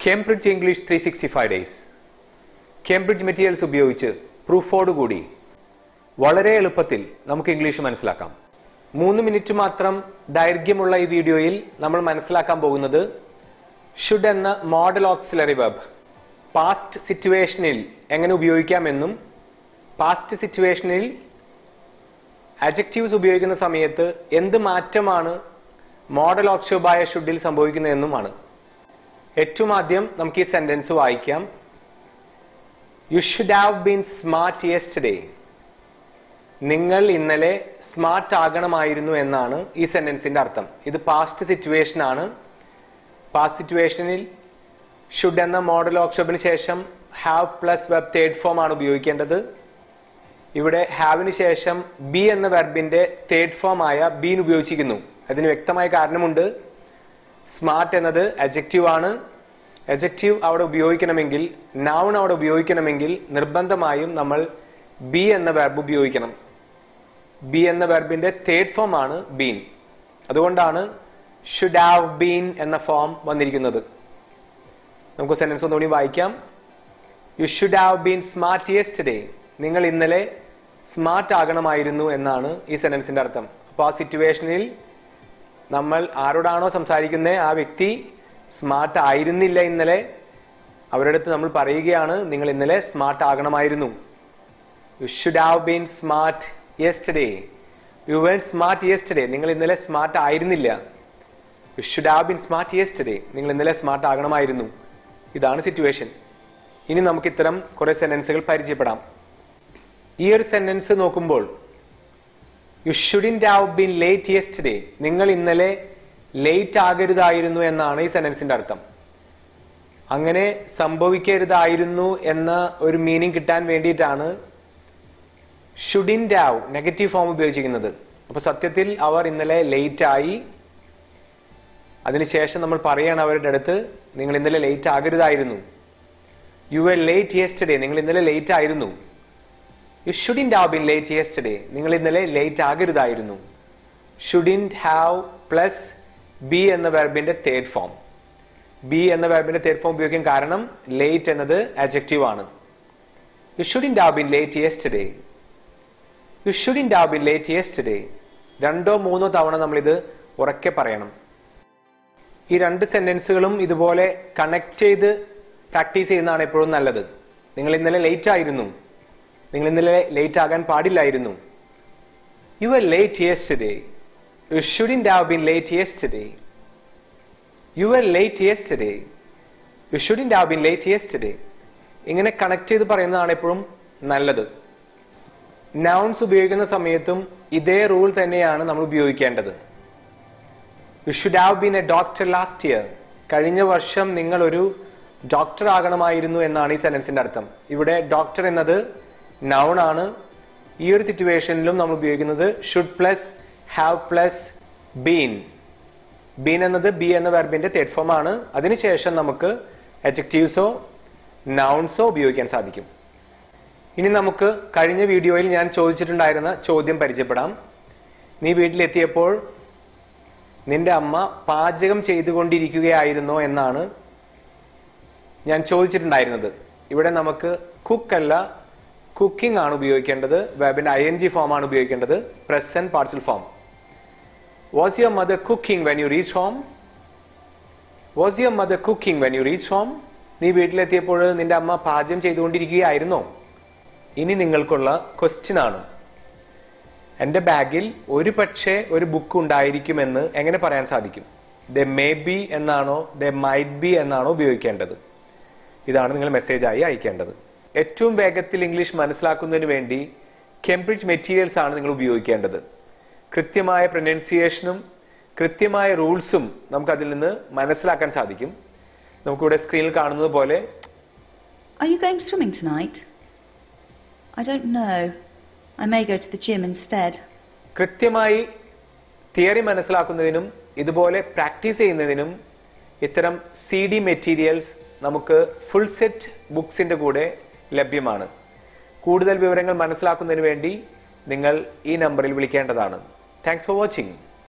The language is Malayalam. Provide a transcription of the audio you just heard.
Cambridge English three sixty five days Cambridge materials ഉപയോഗിച്ച് പ്രൂഫോടുകൂടി വളരെ എളുപ്പത്തിൽ നമുക്ക് ഇംഗ്ലീഷ് മനസ്സിലാക്കാം മൂന്ന് മിനിറ്റ് മാത്രം ദൈർഘ്യമുള്ള ഈ വീഡിയോയിൽ നമ്മൾ മനസ്സിലാക്കാൻ പോകുന്നത് ഷുഡ് എന്ന മോഡൽ ഓക്സിലറി വെബ് പാസ്റ്റ് സിറ്റുവേഷനിൽ എങ്ങനെ ഉപയോഗിക്കാമെന്നും പാസ്റ്റ് സിറ്റുവേഷനിൽ അജക്റ്റീവ്സ് ഉപയോഗിക്കുന്ന സമയത്ത് എന്ത് മാറ്റമാണ് മോഡൽ ഓക്ഷ്യോബായ ഷുഡിൽ സംഭവിക്കുന്നതെന്നുമാണ് ഏറ്റവും ആദ്യം നമുക്ക് ഈ സെന്റൻസ് വായിക്കാം you should have been smart yesterday നിങ്ങൾ ഇന്നലെ സ്മാർട്ട് ആകണമായിരുന്നു എന്നാണ് ഈ സെന്റൻസിന്റെ അർത്ഥം ഇത് പാസ്റ്റ് സിറ്റുവേഷൻ ആണ് പാസ്റ്റ് സിറ്റുവേഷനിൽ ഷുഡ് എന്ന മോഡൽ ഓക്ഷോപ്പിന് ശേഷം have plus verb third form ആണ് ഉപയോഗിക്കേണ്ടത് ഇവിടെ ഹാവിന് ശേഷം ബി എന്ന വെർബിന്റെ തേർഡ് ഫോം ആയ ബീൻ ഉപയോഗിച്ചിരിക്കുന്നു അതിന് വ്യക്തമായ കാരണമുണ്ട് സ്മാർട്ട് എന്നത് അജക്റ്റീവ് ആണ് അജക്റ്റീവ് അവിടെ ഉപയോഗിക്കണമെങ്കിൽ നൗൺ അവിടെ ഉപയോഗിക്കണമെങ്കിൽ നിർബന്ധമായും നമ്മൾ ബി എന്ന വെർബ് ഉപയോഗിക്കണം ബി എന്ന വെർബിന്റെ തേർഡ് ഫോം ആണ് ബീൻ അതുകൊണ്ടാണ് ഷുഡ് ഹാവ് ബീൻ എന്ന ഫോം വന്നിരിക്കുന്നത് നമുക്ക് സെന്റൻസ് ഒന്നുകൂടി വായിക്കാം you should have been smart yesterday നിങ്ങൾ ഇന്നലെ സ്മാർട്ട് ആകണമായിരുന്നു എന്നാണ് ഈ സെന്റൻസിന്റെ അർത്ഥം അപ്പോൾ ആ സിറ്റുവേഷനിൽ നമ്മൾ ആരോടാണോ സംസാരിക്കുന്നത് ആ വ്യക്തി സ്മാർട്ട് ആയിരുന്നില്ല ഇന്നലെ അവരുടെ അടുത്ത് നമ്മൾ പറയുകയാണ് നിങ്ങൾ ഇന്നലെ സ്മാർട്ട് ആകണമായിരുന്നു you should have been smart yesterday you വേൺ സ്മാർട്ട് യെസ്റ്റർഡേ നിങ്ങൾ ഇന്നലെ സ്മാർട്ട് ആയിരുന്നില്ല you should have been smart yesterday നിങ്ങൾ ഇന്നലെ സ്മാർട്ട് ആകണമായിരുന്നു ഇതാണ് സിറ്റുവേഷൻ ഇനി നമുക്ക് ഇത്തരം കുറെ സെന്റൻസുകൾ പരിചയപ്പെടാം ഈ ഒരു സെന്റൻസ് നോക്കുമ്പോൾ you shouldn't have been late yesterday നിങ്ങൾ ഇന്നലെ ലേറ്റ് ആകരുതായിരുന്നു എന്നാണ് ഈ സെന്റൻസിന്റെ അർത്ഥം അങ്ങനെ സംഭവിക്കരുതായിരുന്നു എന്ന ഒരു മീനിങ് കിട്ടാൻ വേണ്ടിയിട്ടാണ് ഷുഡിൻ ഹാവ് നെഗറ്റീവ് ഫോം ഉപയോഗിച്ചിരിക്കുന്നത് അപ്പൊ സത്യത്തിൽ അവർ ഇന്നലെ ലേറ്റ് ആയി അതിനുശേഷം നമ്മൾ പറയാണ് അവരുടെ അടുത്ത് നിങ്ങൾ ഇന്നലെ ലേറ്റ് ആകരുതായിരുന്നു യു എ ലേറ്റ് യെസ്റ്റർഡേ നിങ്ങൾ ഇന്നലെ ലേറ്റ് ആയിരുന്നു you shouldn't have been late yesterday നിങ്ങൾ ഇന്നലെ ലേറ്റ് ആകരുതായിരുന്നു ഷുഡിൻ ഹാവ് പ്ലസ് ബി എന്ന വെർബിന്റെ തേർഡ് ഫോം ബി എന്ന വെർബിന്റെ തേർഡ് ഫോം ഉപയോഗിക്കാൻ കാരണം ലേറ്റ് എന്നത് അജക്റ്റീവ് ആണ് you shouldn't have been late yesterday you shouldn't have been late yesterday രണ്ടോ മൂന്നോ തവണ നമ്മൾ ഇത് ഉറക്കെ പറയണം ഈ രണ്ട് സെന്റൻസുകളും ഇതുപോലെ കണക്ട് ചെയ്ത് പ്രാക്ടീസ് ചെയ്യുന്നതാണ് എപ്പോഴും നല്ലത് നിങ്ങൾ ഇന്നലെ ലേറ്റ് ആയിരുന്നു നിങ്ങൾ ഇന്നലെ ലേറ്റ് ആകാൻ പാടില്ലായിരുന്നു you are late yesterday you shouldn't have been late yesterday you are late yesterday you shouldn't have been late yesterday ഇങ്ങനെ കണക്ട് ചെയ്ത് പറയുന്നതാണ് എപ്പോഴും നല്ലത് നൗൺസ് ഉപയോഗിക്കുന്ന സമയത്തും ഇതേ റൂൾ തന്നെയാണ് നമ്മൾ ഉപയോഗിക്കേണ്ടത് you should have been a doctor last year കഴിഞ്ഞ വർഷം നിങ്ങൾ ഒരു ഡോക്ടർ ആകണമായിരുന്നു എന്നാണ് ഈ സെന്റൻസിന്റെ അർത്ഥം ഇവിടെ ഡോക്ടർ എന്നത് നൗൺ ആണ് ഈ ഒരു സിറ്റുവേഷനിലും നമ്മൾ ഉപയോഗിക്കുന്നത് should plus have plus been been എന്നത് ബി എന്ന വെർബിന്റെ തേർഡ് ഫോം ആണ് അതിനുശേഷം നമുക്ക് എജക്റ്റീവ്സോ നൗൺസോ ഉപയോഗിക്കാൻ സാധിക്കും ഇനി നമുക്ക് കഴിഞ്ഞ വീഡിയോയിൽ ഞാൻ ചോദിച്ചിട്ടുണ്ടായിരുന്ന ചോദ്യം പരിചയപ്പെടാം നീ വീട്ടിലെത്തിയപ്പോൾ നിന്റെ അമ്മ പാചകം ചെയ്തുകൊണ്ടിരിക്കുകയായിരുന്നോ എന്നാണ് ഞാൻ ചോദിച്ചിട്ടുണ്ടായിരുന്നത് ഇവിടെ നമുക്ക് കുക്ക് അല്ല കുക്കിംഗ് ആണ് ഉപയോഗിക്കേണ്ടത് വെബിന്റെ ഐ എൻ ജി ഫോം ആണ് ഉപയോഗിക്കേണ്ടത് present parcel form was your mother cooking when you reach home was your mother cooking when you reach home നീ വീട്ടിലെത്തിയപ്പോൾ നിന്റെ അമ്മ പാചകം ചെയ്തുകൊണ്ടിരിക്കുകയായിരുന്നോ ഇനി നിങ്ങൾക്കുള്ള ക്വസ്റ്റ്യൻ ആണ് എൻ്റെ ബാഗിൽ ഒരു പക്ഷേ ഒരു ബുക്ക് ഉണ്ടായിരിക്കുമെന്ന് എങ്ങനെ പറയാൻ സാധിക്കും ദ മേ ബി എന്നാണോ ദ മൈറ്റ് ബി എന്നാണോ ഉപയോഗിക്കേണ്ടത് ഇതാണ് നിങ്ങൾ മെസ്സേജായി അയക്കേണ്ടത് ഏറ്റവും വേഗത്തിൽ ഇംഗ്ലീഷ് മനസ്സിലാക്കുന്നതിന് വേണ്ടി കെംബ്രിഡ്ജ് മെറ്റീരിയൽസ് ആണ് നിങ്ങൾ ഉപയോഗിക്കേണ്ടത് കൃത്യമായ പ്രൊനൗൺസിയേഷനും കൃത്യമായ റൂൾസും നമുക്ക് അതിൽ നിന്ന് മനസ്സിലാക്കാൻ സാധിക്കും നമുക്കിവിടെ സ്ക്രീനിൽ കാണുന്നത് പോലെ Are you going swimming tonight? I don't know. I may go to the gym instead. കൃത്യമായി തിയറി മനസ്സിലാക്കുന്നതിനും ഇതുപോലെ പ്രാക്ടീസ് ചെയ്യുന്നതിനും ഇത്തരം സി ഡി മെറ്റീരിയൽസ് നമുക്ക് ഫുൾ സെറ്റ് ബുക്സിന്റെ കൂടെ ലഭ്യമാണ് കൂടുതൽ വിവരങ്ങൾ മനസ്സിലാക്കുന്നതിന് വേണ്ടി നിങ്ങൾ ഈ നമ്പറിൽ വിളിക്കേണ്ടതാണ് താങ്ക്സ് ഫോർ വാച്ചിങ്